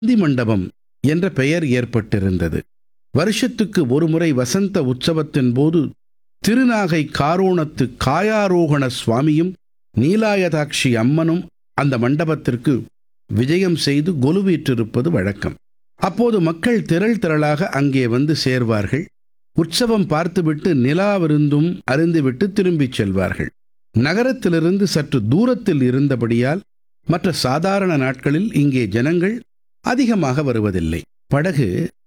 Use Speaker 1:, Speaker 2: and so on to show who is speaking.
Speaker 1: நந்தி மண்டபம் என்ற பெயர் ஏற்பட்டிருந்தது வருஷத்துக்கு ஒருமுறை வசந்த உற்சவத்தின் போது திருநாகை காரோணத்து காயாரோகண சுவாமியும் நீலாயதாட்சி அம்மனும் அந்த மண்டபத்திற்கு விஜயம் செய்து கொலுவீற்றிருப்பது வழக்கம் அப்போது மக்கள் திரள் திரளாக அங்கே வந்து சேர்வார்கள் உற்சவம் பார்த்துவிட்டு நிலா விருந்தும் அருந்திவிட்டு திரும்பிச் செல்வார்கள் நகரத்திலிருந்து சற்று தூரத்தில் இருந்தபடியால் மற்ற சாதாரண நாட்களில் இங்கே ஜனங்கள் அதிகமாக வருவதில்லை படகு